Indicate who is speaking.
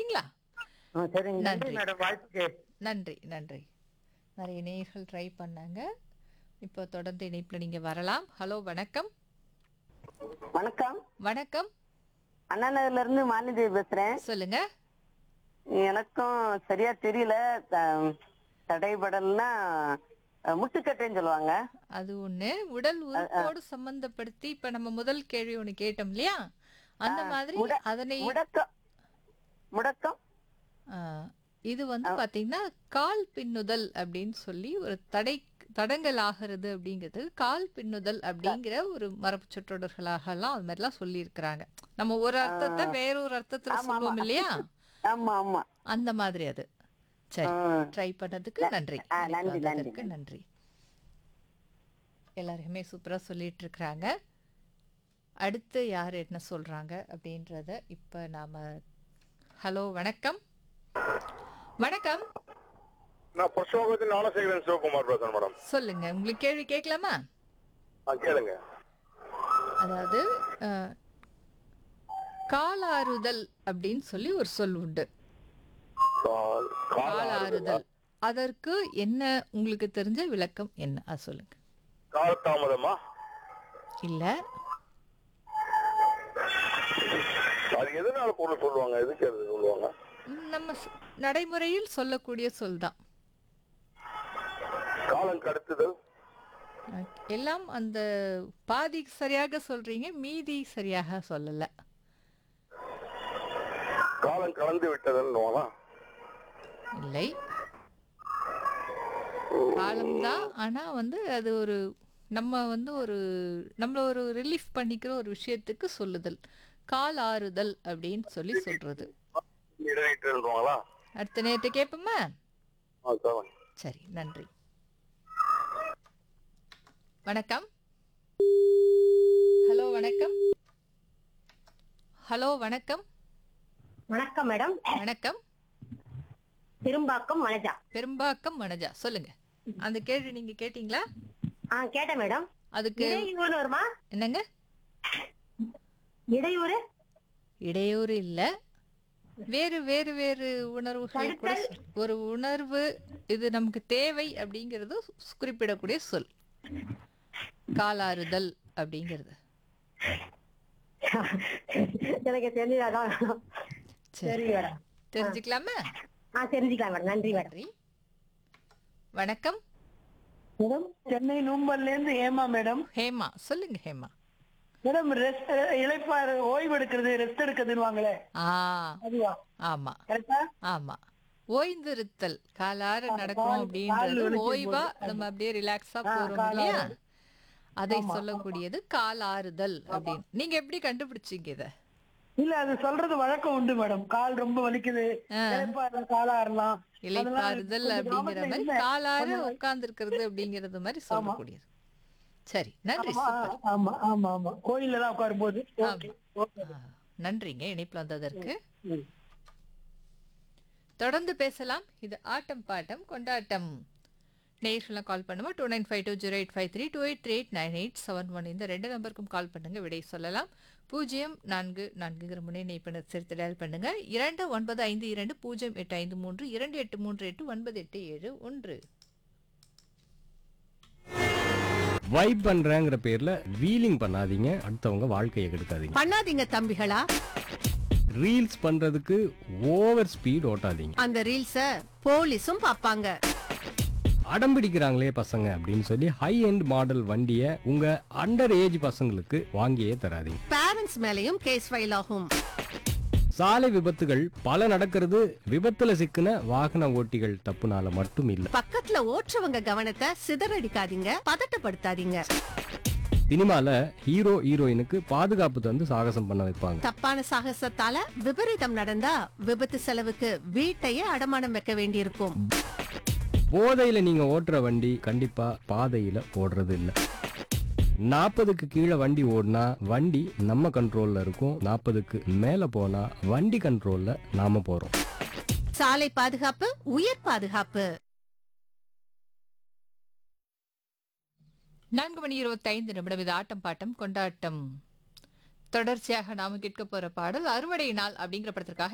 Speaker 1: சரிங்களா
Speaker 2: ஆ, சரிங்க நன்றி
Speaker 1: நன்றி.
Speaker 2: மேடம் வாழ்த்துக்கு
Speaker 1: நன்றி நன்றி நிறைய நேயர்கள் ட்ரை பண்ணாங்க இப்போ தொடர்ந்து இணைப்பில் நீங்கள் வரலாம் ஹலோ வணக்கம்
Speaker 2: வணக்கம்
Speaker 1: வணக்கம்
Speaker 2: அண்ணா நகர்ல இருந்து மாலிதேவி பேசுறேன்
Speaker 1: சொல்லுங்க
Speaker 2: எனக்கும் சரியா தெரியல த- தடைபடல்னா அஹ், முட்டுக்கட்டைன்னு சொல்லுவாங்க
Speaker 1: அது ஒண்ணு உடல் உறுப்போடு சம்பந்தப்படுத்தி இப்ப நம்ம முதல் கேள்வி ஒண்ணு கேட்டோம் இல்லையா அந்த மாதிரி
Speaker 2: முட-
Speaker 1: அதனை
Speaker 2: முடக்கம் முடக்கம்
Speaker 1: ஆ, இது வந்து பாத்தீங்கன்னா கால் பின்னுதல் அப்படின்னு சொல்லி ஒரு தடை தடங்கல் ஆகிறது அப்படிங்கிறது கால் பின்னுதல் அப்படிங்கிற ஒரு மரபு சொற்றொடர்களாக எல்லாம் அது மாதிரிலாம் சொல்லி இருக்கிறாங்க நம்ம ஒரு அர்த்தத்தை வேறொரு அர்த்தத்துல சொல்லுவோம் இல்லையா
Speaker 2: ஆமா ஆமா
Speaker 1: அந்த மாதிரி அது சரி
Speaker 2: ஆ.
Speaker 1: ட்ரை பண்ணதுக்கு நன்றி
Speaker 2: ஆ,
Speaker 1: இன்னைக்கு
Speaker 2: நன்றி,
Speaker 1: வந்ததற்கு நன்றி எல்லாருமே சூப்பரா சொல்லிட்டு இருக்கிறாங்க அடுத்து யார் என்ன சொல்றாங்க அப்படின்றத இப்ப நாம ஹலோ வணக்கம் வணக்கம்
Speaker 3: நான் புருஷோகத்தின் ஞானசேகரன் சிவகுமார் பேசுறேன் மேடம்
Speaker 1: சொல்லுங்க உங்களுக்கு கேள்வி கேட்கலாமா
Speaker 3: ஆ கேளுங்க
Speaker 1: அதாவது அஹ், காலாறுதல் அப்படின்னு சொல்லி ஒரு சொல் உண்டு
Speaker 3: கால் கால்
Speaker 1: காலாறுதல் அதற்கு என்ன உங்களுக்கு தெரிஞ்ச விளக்கம் என்ன அது சொல்லுங்க
Speaker 3: கால் தாமதமா
Speaker 1: இல்ல
Speaker 3: அது எதனால பொருள் சொல்லுவாங்க எதுக்கு அது சொல்லுவாங்க
Speaker 1: ம், நம்ம ஸ்- நடைமுறையில் சொல்லக்கூடிய சொல் தான்
Speaker 3: காலம் கடத்துதல்
Speaker 1: அஹ், எல்லாம் அந்த பாதி சரியாக சொல்றீங்க மீதி சரியாக சொல்லல
Speaker 3: காலம் கலந்து விட்டதுன்னு
Speaker 1: இல்லை காலம்தான் ஆனா வந்து அது ஒரு நம்ம வந்து ஒரு நம்மள ஒரு ரிலீஃப் பண்ணிக்கிற ஒரு விஷயத்துக்கு சொல்லுதல் கால் ஆறுதல் அப்படின்னு சொல்லி சொல்றது
Speaker 3: இடையிட்டுருவாங்களா
Speaker 1: அடுத்த நேரத்தை கேட்போமா
Speaker 3: ஆ சொல்லுங்க
Speaker 1: சரி நன்றி வணக்கம் ஹலோ வணக்கம் ஹலோ வணக்கம்
Speaker 4: வணக்கம் மேடம்
Speaker 1: வணக்கம்
Speaker 4: திரும்பாக்கம் வனஜா
Speaker 1: பெரும்பாக்கம் மனஜா சொல்லுங்க அந்த கேள்வி நீங்க கேட்டீங்களா
Speaker 4: ஆ கேட்டேன் மேடம்
Speaker 1: அதுக்கு
Speaker 4: இடையூறு வருமா
Speaker 1: என்னங்க
Speaker 4: இடையூறு
Speaker 1: இடையூறு இல்ல வேறு வேறு வேறு உணர்வுகள் கூட சொல். ஒரு உணர்வு இது நமக்கு தேவை அப்படிங்கிறது குறிப்பிடக்கூடிய சொல் காலாறுதல் அப்படிங்கிறது
Speaker 4: எனக்கு தெரிஞ்சதான்
Speaker 1: சரி
Speaker 4: சரி மேடம்
Speaker 1: தெரிஞ்சுக்கலாமா
Speaker 4: ஆ தெரிஞ்சுக்கலாம் மேடம் நன்றி மேடம்
Speaker 1: நன்றி வணக்கம்
Speaker 5: மேடம் சென்னை நூம்பல்ல இருந்து ஏமா மேடம்
Speaker 1: ஹேமா சொல்லுங்க ஹேமா
Speaker 5: மேடம் ரெஸ்ட் இளைப்பாறு ஓய்வு எடுக்கிறது ரெஸ்ட் எடுக்கிறதுன்னு
Speaker 1: ஆ
Speaker 5: அதுவா
Speaker 1: ஆமா
Speaker 5: கரெக்டா
Speaker 1: ஆமா ஓய்ந்திருத்தல் காலார நடக்கும் அப்படின்றது ஓய்வா நம்ம அப்படியே ரிலாக்ஸா போறோம் இல்லையா அதை சொல்லக்கூடியது காலாறுதல் அப்படின்னு நீங்க எப்படி கண்டுபிடிச்சீங்க இத
Speaker 5: இல்ல அது சொல்றது வழக்கம் உண்டு மேடம் கால் ரொம்ப வலிக்குது இளைப்பாறு காலாறலாம்
Speaker 1: இலைப்பாறுதல் அப்படிங்கிற மாதிரி காலார உட்கார்ந்து இருக்கிறது அப்படிங்கறது மாதிரி சொல்லக்கூடியது சரி நன்றி சூப்பர்
Speaker 5: ஆமா ஆமா ஆமா கோயில்ல தான் உட்காரும் போது ஓகே ஓகே
Speaker 1: ஆ, நன்றிங்க இணைப்புல வந்ததற்கு தொடர்ந்து பேசலாம் இது ஆட்டம் பாட்டம் கொண்டாட்டம் நேயர்கள்லாம் கால் பண்ணுமா two nine five two zero eight five three two eight three eight nine eight seven one இந்த ரெண்டு நம்பருக்கும் கால் பண்ணுங்க விடை சொல்லலாம் பூஜ்ஜியம் நான்கு நான்குங்கிற முனை இணைப்பினர் சேர்த்து டயல் பண்ணுங்க இரண்டு ஒன்பது ஐந்து இரண்டு பூஜ்ஜியம் எட்டு ஐந்து மூன்று இரண்டு எட்டு மூன்று எட்டு ஒன்பது எட்டு ஏழு ஒன்று
Speaker 6: வைப் பண்றேங்கிற பேர்ல வீலிங் பண்ணாதீங்க அடுத்தவங்க வாழ்க்கையை கெடுக்காதீங்க
Speaker 7: பண்ணாதீங்க தம்பிகளா
Speaker 6: ரீல்ஸ் பண்றதுக்கு ஓவர் ஸ்பீட் ஓட்டாதீங்க
Speaker 7: அந்த ரீல்ஸ போலீஸும் பாப்பாங்க
Speaker 6: அடம் பிடிக்கிறாங்களே பசங்க அப்படின்னு சொல்லி ஹை எண்ட் மாடல் வண்டியை உங்க அண்டர் ஏஜ் பசங்களுக்கு வாங்கியே தராதீங்க
Speaker 7: பேரண்ட்ஸ் மேலயும் கேஸ் ஃபைல் ஆகும்
Speaker 6: சாலை விபத்துகள் பல நடக்கிறது விபத்துல சிக்கின வாகன ஓட்டிகள் தப்புனால மட்டும் இல்ல
Speaker 7: பக்கத்துல ஓட்டுறவங்க கவனத்தை சிதறடிக்காதீங்க பதட்டப்படுத்தாதீங்க
Speaker 6: சினிமால ஹீரோ ஹீரோயினுக்கு பாதுகாப்பு தந்து சாகசம் பண்ண வைப்பாங்க
Speaker 7: தப்பான சாகசத்தால விபரீதம் நடந்தா விபத்து செலவுக்கு வீட்டையே அடமானம் வைக்க வேண்டியிருக்கும்
Speaker 6: போதையில நீங்க ஓட்டுற வண்டி கண்டிப்பா பாதையில ஓடுறது இல்ல நாற்பதுக்கு கீழே வண்டி ஓடினா வண்டி நம்ம கண்ட்ரோல்ல இருக்கும் நாற்பதுக்கு மேல போனா வண்டி கண்ட்ரோல்ல நாம போறோம்
Speaker 7: சாலை பாதுகாப்பு உயிர் பாதுகாப்பு
Speaker 1: நான்கு மணி இருபத்தைந்து நிமிடம் இது ஆட்டம் பாட்டம் கொண்டாட்டம் தொடர்ச்சியாக நாம கேட்க போற பாடல் அறுவடை நாள் அப்படிங்கிற படத்திற்காக